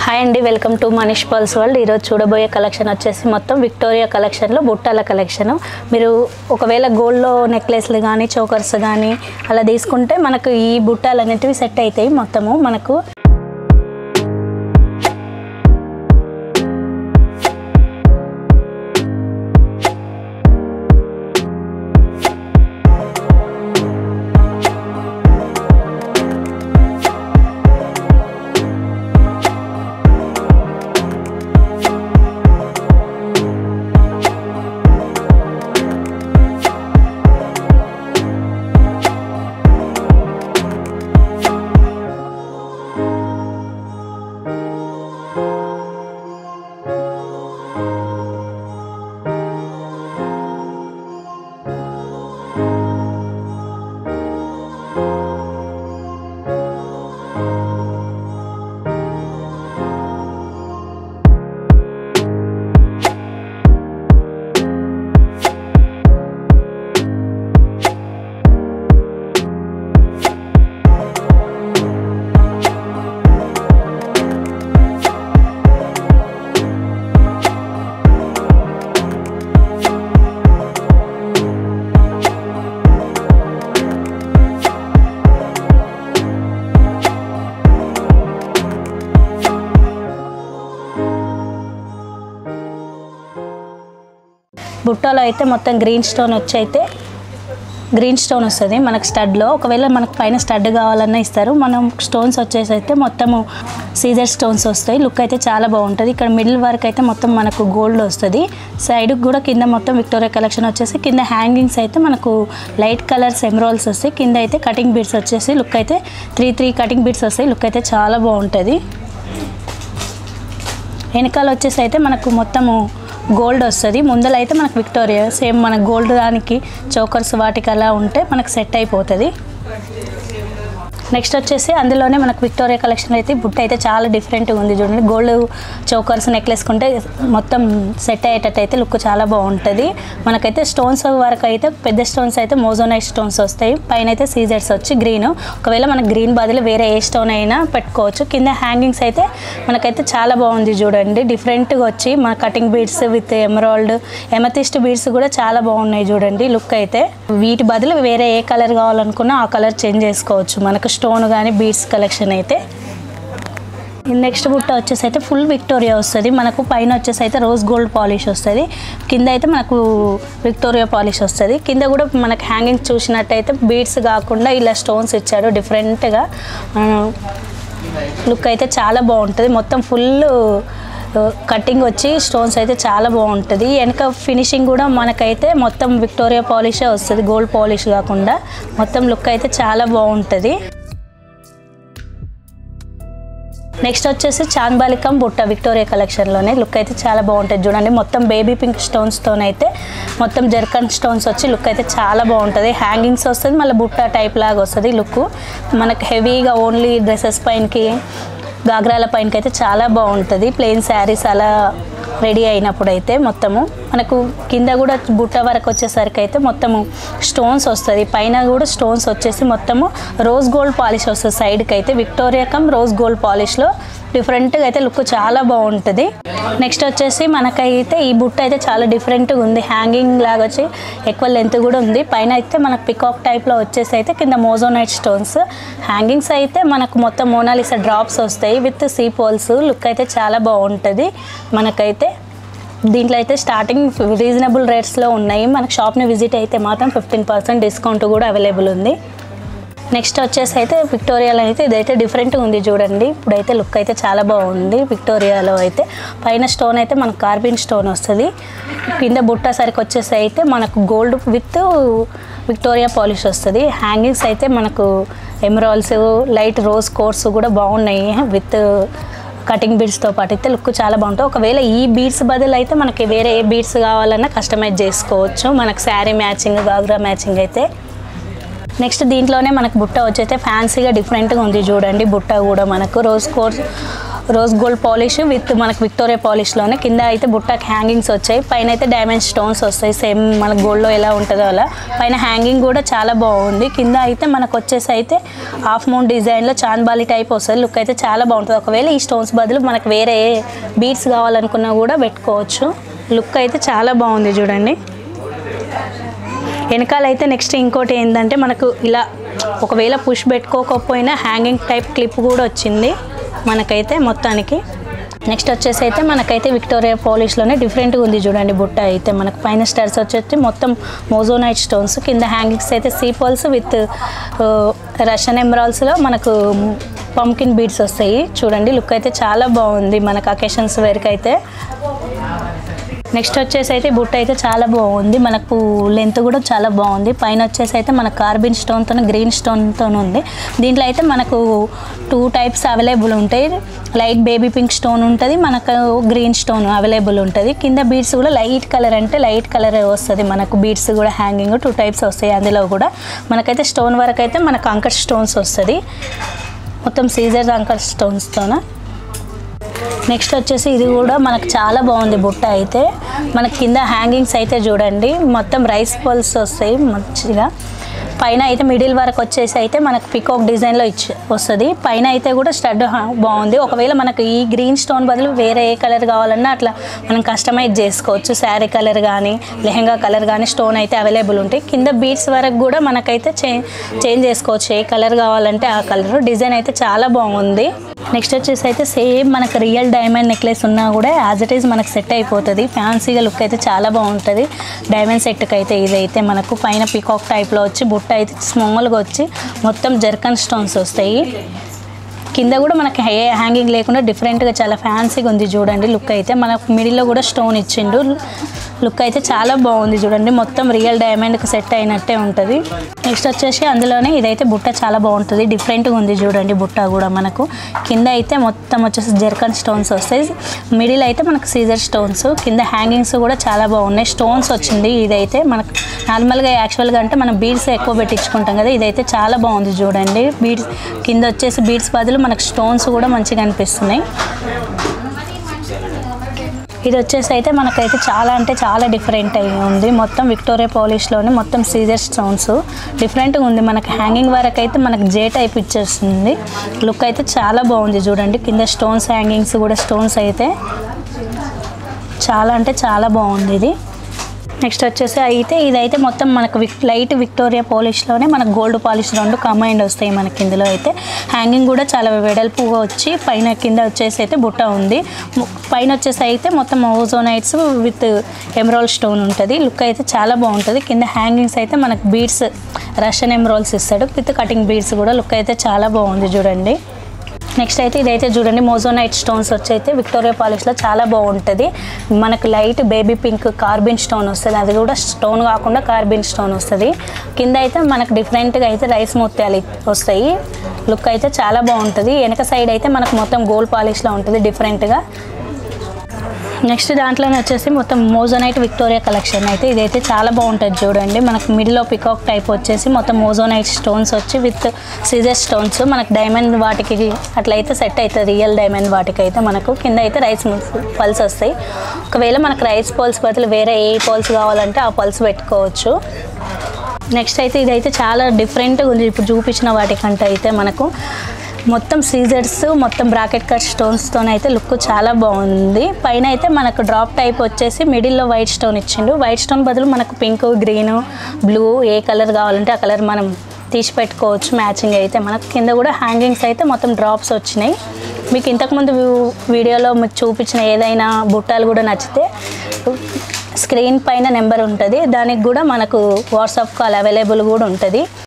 hi అండి welcome to Manish pearls world ఈరోజు చూడబోయే కలెక్షన్ వచ్చేసి మొత్తం విక్టోరియా కలెక్షన్లో బుట్టాల కలెక్షన్ మీరు ఒకవేళ గోల్డ్లో నెక్లెస్లు కానీ చోకర్స్ కానీ అలా తీసుకుంటే మనకు ఈ బుట్టాలు అనేటివి సెట్ అవుతాయి మొత్తము మనకు బుట్టలో అయితే మొత్తం గ్రీన్ స్టోన్ వచ్చి అయితే గ్రీన్ స్టోన్ వస్తుంది మనకు స్టడ్లో ఒకవేళ మనకు పైన స్టడ్ కావాలన్నా ఇస్తారు మనం స్టోన్స్ వచ్చేసి అయితే మొత్తము సీజర్ స్టోన్స్ వస్తాయి లుక్ అయితే చాలా బాగుంటుంది ఇక్కడ మిడిల్ వరకు అయితే మొత్తం మనకు గోల్డ్ వస్తుంది సైడ్కి కూడా కింద మొత్తం విక్టోరియా కలెక్షన్ వచ్చేసి కింద హ్యాంగింగ్స్ అయితే మనకు లైట్ కలర్స్ ఎమరాల్స్ వస్తాయి కింద అయితే కటింగ్ బీడ్స్ వచ్చేసి లుక్ అయితే త్రీ త్రీ కటింగ్ బీడ్స్ వస్తాయి లుక్ అయితే చాలా బాగుంటుంది వెనకాల వచ్చేసి అయితే మనకు మొత్తము గోల్డ్ వస్తుంది ముందర అయితే మనకు విక్టోరియా సేమ్ మన గోల్డ్ దానికి చోకర్స్ వాటికి అలా ఉంటే మనకు సెట్ అయిపోతుంది నెక్స్ట్ వచ్చేసి అందులోనే మనకు విక్టోరియా కలెక్షన్ అయితే బుట్ట అయితే చాలా డిఫరెంట్గా ఉంది చూడండి గోల్డ్ చోకర్స్ నెక్లెస్ కొంటే మొత్తం సెట్ అయ్యేటట్టు అయితే లుక్ చాలా బాగుంటుంది మనకైతే స్టోన్స్ వరకు అయితే పెద్ద స్టోన్స్ అయితే మోజోనైట్ స్టోన్స్ వస్తాయి పైన అయితే సీజర్స్ వచ్చి గ్రీన్ ఒకవేళ మనకు గ్రీన్ బదులు వేరే ఏ స్టోన్ అయినా పెట్టుకోవచ్చు కింద హ్యాంగింగ్స్ అయితే మనకైతే చాలా బాగుంది చూడండి డిఫరెంట్గా వచ్చి మన cutting beads with emerald amethyst beads కూడా చాలా బాగున్నాయి చూడండి లుక్ అయితే వీటి బదులు వేరే ఏ కలర్ కావాలనుకున్నా ఆ కలర్ చేంజ్ చేసుకోవచ్చు మనకు స్టోన్ కానీ బీడ్స్ కలెక్షన్ అయితే నెక్స్ట్ బుట్ట వచ్చేసి అయితే ఫుల్ విక్టోరియా వస్తుంది మనకు పైన వచ్చేసి అయితే రోజ్ గోల్డ్ పాలిష్ వస్తుంది కింద అయితే మనకు విక్టోరియా పాలిష్ వస్తుంది కింద కూడా మనకు హ్యాంగింగ్ చూసినట్టయితే బీడ్స్ కాకుండా ఇలా స్టోన్స్ ఇచ్చాడు డిఫరెంట్గా లుక్ అయితే చాలా బాగుంటుంది మొత్తం ఫుల్ కటింగ్ వచ్చి స్టోన్స్ అయితే చాలా బాగుంటుంది వెనక ఫినిషింగ్ కూడా మనకైతే మొత్తం విక్టోరియా పాలిషే వస్తుంది గోల్డ్ పాలిష్ కాకుండా మొత్తం లుక్ అయితే చాలా బాగుంటుంది నెక్స్ట్ వచ్చేసి చాంద్బాలికం బుట్ట విక్టోరియా కలెక్షన్లోనే లుక్ అయితే చాలా బాగుంటుంది చూడండి మొత్తం బేబీ పింక్ స్టోన్స్తోనైతే మొత్తం జర్కన్ స్టోన్స్ వచ్చి లుక్ అయితే చాలా బాగుంటుంది హ్యాంగింగ్స్ వస్తుంది మళ్ళీ బుట్ట టైప్ లాగా వస్తుంది లుక్ మనకు హెవీగా ఓన్లీ డ్రెస్సెస్ పైనకి గాగ్రాల పైనకి అయితే చాలా బాగుంటుంది ప్లెయిన్ శారీస్ అలా రెడీ అయినప్పుడు అయితే మొత్తము మనకు కింద కూడా బుట్ట వరకు వచ్చేసరికి అయితే మొత్తము స్టోన్స్ వస్తుంది పైన కూడా స్టోన్స్ వచ్చేసి మొత్తము రోజ్ గోల్డ్ పాలిష్ వస్తుంది సైడ్కి అయితే విక్టోరియా కమ్ రోజ్ గోల్డ్ పాలిష్లో డిఫరెంట్గా అయితే లుక్ చాలా బాగుంటుంది నెక్స్ట్ వచ్చేసి మనకైతే ఈ బుట్ట అయితే చాలా డిఫరెంట్గా ఉంది హ్యాంగింగ్ లాగా వచ్చి ఎక్కువ లెంత్ కూడా ఉంది పైన అయితే మనకు పికాక్ టైప్లో వచ్చేసి అయితే కింద మోజోనైట్ స్టోన్స్ హ్యాంగింగ్స్ అయితే మనకు మొత్తం మోనాలిసా డ్రాప్స్ వస్తాయి విత్ సీ పోల్స్ లుక్ అయితే చాలా బాగుంటుంది మనకైతే దీంట్లో అయితే స్టార్టింగ్ రీజనబుల్ రేట్స్లో ఉన్నాయి మనకు షాప్ని విజిట్ అయితే మాత్రం ఫిఫ్టీన్ పర్సెంట్ డిస్కౌంట్ కూడా అవైలబుల్ ఉంది నెక్స్ట్ వచ్చేసి అయితే విక్టోరియాలో అయితే ఇదైతే డిఫరెంట్గా ఉంది చూడండి ఇప్పుడైతే లుక్ అయితే చాలా బాగుంది విక్టోరియాలో అయితే పైన స్టోన్ అయితే మనకు కార్బిన్ స్టోన్ వస్తుంది కింద బుట్ట సరికి వచ్చేసి అయితే మనకు గోల్డ్ విత్ విక్టోరియా పాలిష్ వస్తుంది హ్యాంగింగ్స్ అయితే మనకు ఎమరాల్స్ లైట్ రోజ్ కోర్స్ కూడా బాగున్నాయి విత్ కటింగ్ బీడ్స్తో పాటు అయితే లుక్ చాలా బాగుంటుంది ఒకవేళ ఈ బీడ్స్ బదులు అయితే మనకి వేరే ఏ బీడ్స్ కావాలన్నా కస్టమైజ్ చేసుకోవచ్చు మనకు శారీ మ్యాచింగ్ గాగ్రా మ్యాచింగ్ అయితే నెక్స్ట్ దీంట్లోనే మనకు బుట్ట వచ్చైతే ఫ్యాన్సీగా డిఫరెంట్గా ఉంది చూడండి బుట్ట కూడా మనకు rose course rose gold polish with మనకు విక్టోరియా పాలిష్లోనే కింద అయితే బుట్టకి హ్యాంగింగ్స్ వచ్చాయి పైన అయితే డైమండ్ స్టోన్స్ వస్తాయి సేమ్ మన గోల్డ్లో ఎలా ఉంటుందో అలా పైన హ్యాంగింగ్ కూడా చాలా బాగుంది కింద అయితే మనకు వచ్చేసి అయితే హాఫ్ మూన్ డిజైన్లో చాంద్బాలి టైప్ వస్తుంది లుక్ అయితే చాలా బాగుంటుంది ఒకవేళ ఈ స్టోన్స్ బదులు మనకు వేరే బీడ్స్ కావాలనుకున్నా కూడా పెట్టుకోవచ్చు లుక్ అయితే చాలా బాగుంది చూడండి వెనకాల అయితే నెక్స్ట్ ఇంకోటి ఏంటంటే మనకు ఇలా ఒకవేళ పుష్ పెట్టుకోకపోయినా హ్యాంగింగ్ టైప్ క్లిప్ కూడా వచ్చింది మనకైతే మొత్తానికి నెక్స్ట్ వచ్చేసి అయితే మనకైతే విక్టోరియా పాలిష్లోనే డిఫరెంట్గా ఉంది చూడండి బుట్ట అయితే మనకు పైన స్టర్స్ వచ్చేసి మొత్తం మోజోనైట్ స్టోన్స్ కింద హ్యాంగింగ్స్ అయితే సీపోల్స్ విత్ రషన్ ఎమరాల్స్లో మనకు పంకిన్ బీడ్స్ వస్తాయి చూడండి లుక్ అయితే చాలా బాగుంది మనకు అకేషన్స్ వరకు అయితే నెక్స్ట్ వచ్చేసి అయితే బుట్ట అయితే చాలా బాగుంది మనకు లెంత్ కూడా చాలా బాగుంది పైన వచ్చేసి అయితే మన కార్బిన్ స్టోన్తో గ్రీన్ స్టోన్తో ఉంది దీంట్లో అయితే మనకు టూ టైప్స్ అవైలబుల్ ఉంటాయి లైట్ బేబీ పింక్ స్టోన్ ఉంటుంది మనకు గ్రీన్ స్టోన్ అవైలబుల్ ఉంటుంది కింద బీడ్స్ కూడా లైట్ కలర్ అంటే లైట్ కలర్ వస్తుంది మనకు బీడ్స్ కూడా హ్యాంగింగ్ టూ టైప్స్ వస్తాయి అందులో కూడా మనకైతే స్టోన్ వరకు అయితే మనకు అంకర్ స్టోన్స్ వస్తుంది మొత్తం సీజర్స్ అంకర్ స్టోన్స్తోన నెక్స్ట్ వచ్చేసి ఇది కూడా మనకు చాలా బాగుంది బుట్ట అయితే మనకి కింద హ్యాంగింగ్స్ అయితే చూడండి మొత్తం రైస్ పల్స్ వస్తాయి మంచిగా పైన అయితే మిడిల్ వరకు వచ్చేసి అయితే మనకు పికాక్ డిజైన్లో ఇచ్చి వస్తుంది పైన అయితే కూడా స్టడ్ బాగుంది ఒకవేళ మనకు ఈ గ్రీన్ స్టోన్ బదులు వేరే ఏ కలర్ కావాలన్నా అట్లా మనం కస్టమైజ్ చేసుకోవచ్చు శారీ కలర్ కానీ లెహంగా కలర్ కానీ స్టోన్ అయితే అవైలబుల్ ఉంటాయి కింద బీట్స్ వరకు కూడా మనకైతే చే చేంజ్ చేసుకోవచ్చు ఏ కలర్ కావాలంటే ఆ కలర్ డిజైన్ అయితే చాలా బాగుంది నెక్స్ట్ వచ్చేసి అయితే సేమ్ మనకు రియల్ డైమండ్ నెక్లెస్ ఉన్నా కూడా యాజ్ ఇట్ ఈస్ మనకు సెట్ అయిపోతుంది ఫ్యాన్సీగా లుక్ అయితే చాలా బాగుంటుంది డైమండ్ సెట్కి అయితే ఇదైతే మనకు పైన పీకాక్ టైప్లో వచ్చి బుట్ట అయితే స్మాల్గా వచ్చి మొత్తం జర్కన్ స్టోన్స్ వస్తాయి కింద కూడా మనకి హే హ్యాంగింగ్ లేకుండా డిఫరెంట్గా చాలా ఫ్యాన్సీగా ఉంది చూడండి లుక్ అయితే మనకు మిడిల్లో కూడా స్టోన్ ఇచ్చిండు లుక్ అయితే చాలా బాగుంది చూడండి మొత్తం రియల్ డైమండ్కి సెట్ అయినట్టే ఉంటుంది నెక్స్ట్ వచ్చేసి అందులోనే ఇదైతే బుట్ట చాలా బాగుంటుంది డిఫరెంట్గా ఉంది చూడండి బుట్ట కూడా మనకు కింద అయితే మొత్తం వచ్చేసి జర్కన్ స్టోన్స్ వస్తాయి మిడిల్ అయితే మనకు సీజర్ స్టోన్స్ కింద హ్యాంగింగ్స్ కూడా చాలా బాగున్నాయి స్టోన్స్ వచ్చింది ఇదైతే మనకు నార్మల్గా యాక్చువల్గా అంటే మనం బీడ్స్ ఎక్కువ పెట్టించుకుంటాం కదా ఇదైతే చాలా బాగుంది చూడండి బీడ్స్ కింద వచ్చేసి బీడ్స్ బదులు మనకు స్టోన్స్ కూడా మంచిగా అనిపిస్తున్నాయి ఇది వచ్చేసి అయితే మనకైతే చాలా అంటే చాలా డిఫరెంట్ అయి ఉంది మొత్తం విక్టోరియా పాలిష్లోనే మొత్తం సీజర్ స్టోన్స్ డిఫరెంట్గా ఉంది మనకి హ్యాంగింగ్ వరకు అయితే మనకు జే టైప్ ఇచ్చేస్తుంది లుక్ అయితే చాలా బాగుంది చూడండి కింద స్టోన్స్ హ్యాంగింగ్స్ కూడా స్టోన్స్ అయితే చాలా అంటే చాలా బాగుంది ఇది నెక్స్ట్ వచ్చేసి అయితే ఇదైతే మొత్తం మనకు విక్ లైట్ విక్టోరియా పాలిష్లోనే మనకు గోల్డ్ పాలిష్ రెండు కంబైండ్ వస్తాయి మనకి ఇందులో అయితే హ్యాంగింగ్ కూడా చాలా వెడల్పుగా వచ్చి పైన కింద వచ్చేసి అయితే బుట్ట ఉంది ము- పైన వచ్చేసి అయితే మొత్తం ఓజోనైట్స్ విత్ ఎమరాల్ స్టోన్ ఉంటుంది లుక్ అయితే చాలా బాగుంటుంది కింద హ్యాంగింగ్స్ అయితే మనకు బీడ్స్ రష్యన్ ఎమరాల్స్ ఇస్తాడు విత్ కటింగ్ బీడ్స్ కూడా లుక్ అయితే చాలా బాగుంది చూడండి నెక్స్ట్ అయితే ఇదైతే చూడండి మోజోనైట్ స్టోన్స్ వచ్చి అయితే విక్టోరియా పాలిష్లో చాలా బాగుంటుంది మనకు light baby pink carbon stone వస్తుంది అది కూడా స్టోన్ కాకుండా కార్బిన్ స్టోన్ వస్తుంది కింద అయితే మనకు డిఫరెంట్గా అయితే రైస్ ముత్యాలు వస్తాయి లుక్ అయితే చాలా బాగుంటుంది వెనక సైడ్ అయితే మనకు మొత్తం గోల్డ్ పాలిష్లో ఉంటుంది డిఫరెంట్గా నెక్స్ట్ దాంట్లోనే వచ్చేసి మొత్తం మోజోనైట్ విక్టోరియా కలెక్షన్ అయితే ఇదైతే చాలా బాగుంటుంది చూడండి మనకు మిడిల్లో పికాక్ టైప్ వచ్చేసి మొత్తం మోజోనైట్ స్టోన్స్ వచ్చి విత్ సీజర్ స్టోన్స్ మనకు డైమండ్ వాటికి అట్లయితే సెట్ అవుతుంది రియల్ డైమండ్ వాటికి అయితే మనకు కింద అయితే రైస్ పల్స్ వస్తాయి ఒకవేళ మనకు రైస్ పల్స్ బదులు వేరే ఏ పల్స్ కావాలంటే ఆ పల్స్ పెట్టుకోవచ్చు నెక్స్ట్ అయితే ఇదైతే చాలా డిఫరెంట్గా ఉంది ఇప్పుడు చూపించిన వాటికంటే అయితే మనకు మొత్తం సీజర్స్ మొత్తం బ్రాకెట్ కట్ స్టోన్స్తో అయితే లుక్ చాలా బాగుంది పైన అయితే మనకు డ్రాప్ టైప్ వచ్చేసి మిడిల్లో వైట్ స్టోన్ ఇచ్చిండు వైట్ స్టోన్ బదులు మనకు పింక్ గ్రీన్ బ్లూ ఏ కలర్ కావాలంటే ఆ కలర్ మనం తీసి పెట్టుకోవచ్చు మ్యాచింగ్ అయితే మనకు కింద కూడా హ్యాంగింగ్స్ అయితే మొత్తం డ్రాప్స్ వచ్చినాయి మీకు ఇంతకుముందు వ్యూ- వీడియోలో మీకు చూపించిన ఏదైనా బుట్టాలు కూడా నచ్చితే స్క్రీన్ పైన నెంబర్ ఉంటుంది దానికి కూడా మనకు వాట్సాప్ కాల్ అవైలబుల్ కూడా ఉంటుంది